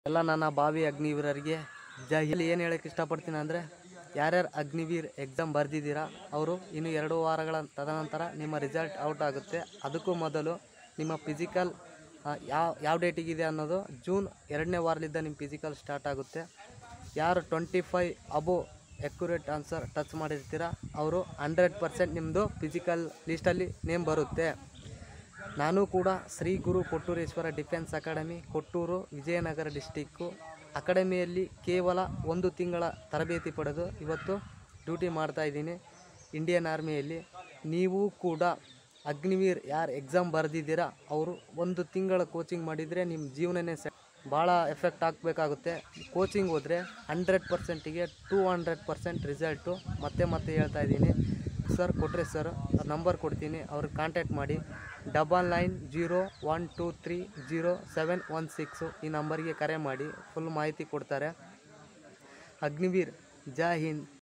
ಎಲ್ಲ ನನ್ನ ಭಾವಿ ಅಗ್ನಿವೀರರಿಗೆ ಜೈ ಇಲ್ಲಿ ಏನು ಹೇಳಕ್ಕೆ ಇಷ್ಟಪಡ್ತೀನಿ ಅಂದರೆ ಯಾರ್ಯಾರು ಅಗ್ನಿವೀರ್ ಎಕ್ಸಾಮ್ ಬರೆದಿದ್ದೀರಾ ಅವರು ಇನ್ನು ಎರಡು ವಾರಗಳ ತದನಂತರ ನಿಮ್ಮ ರಿಸಲ್ಟ್ ಔಟ್ ಆಗುತ್ತೆ ಅದಕ್ಕೂ ಮೊದಲು ನಿಮ್ಮ ಫಿಸಿಕಲ್ ಯಾವ ಯಾವ ಡೇಟಿಗಿದೆ ಅನ್ನೋದು ಜೂನ್ ಎರಡನೇ ವಾರದಿಂದ ನಿಮ್ಮ ಫಿಸಿಕಲ್ ಸ್ಟಾರ್ಟ್ ಆಗುತ್ತೆ ಯಾರು twenty five above accurate answer touch ಮಾಡಿರ್ತೀರ ಅವರು ಹಂಡ್ರೆಡ್ ಪರ್ಸೆಂಟ್ ನಿಮ್ಮದು ಫಿಸಿಕಲ್ ಲೀಸ್ಟಲ್ಲಿ ನೇಮ್ ಬರುತ್ತೆ ನಾನು ಕೂಡ Shri Guru Kottureshwara defence academy Kotturu Vijayanagara district ಅಕಾಡೆಮಿಯಲ್ಲಿ ಕೇವಲ ಒಂದು ತಿಂಗಳ ತರಬೇತಿ ಪಡೆದು ಇವತ್ತು ಡ್ಯೂಟಿ ಮಾಡ್ತಾ ಇದ್ದೀನಿ ಇಂಡಿಯನ್ ಆರ್ಮಿಯಲ್ಲಿ ನೀವು ಕೂಡ ಅಗ್ನಿವೀರ್ ಯಾರು ಎಕ್ಸಾಮ್ ಬರೆದಿದ್ದೀರಾ ಅವರು ಒಂದು ತಿಂಗಳ ಕೋಚಿಂಗ್ ಮಾಡಿದರೆ ನಿಮ್ಮ ಜೀವನನೇ ಸೆ ಭಾಳ ಎಫೆಕ್ಟ್ ಆಗಬೇಕಾಗುತ್ತೆ ಕೋಚಿಂಗ್ ಹೋದರೆ ಹಂಡ್ರೆಡ್ ಪರ್ಸೆಂಟಿಗೆ ಟೂ ಹಂಡ್ರೆಡ್ ಪರ್ಸೆಂಟ್ ರಿಸಲ್ಟು ಮತ್ತೆ ಮತ್ತೆ ಹೇಳ್ತಾ ಇದ್ದೀನಿ ಸರ್ ಕೊಟ್ಟರೆ ಸರ್ ನಂಬರ್ ಕೊಡ್ತೀನಿ ಅವ್ರಿಗೆ ಕಾಂಟ್ಯಾಕ್ಟ್ ಮಾಡಿ double nine zero one two three zero seven one six ಈ ನಂಬರ್ಗೆ ಕರೆ ಮಾಡಿ ಫುಲ್ ಮಾಹಿತಿ ಕೊಡ್ತಾರೆ ಅಗ್ನಿವೀರ್ ಜೈ ಹಿಂದ್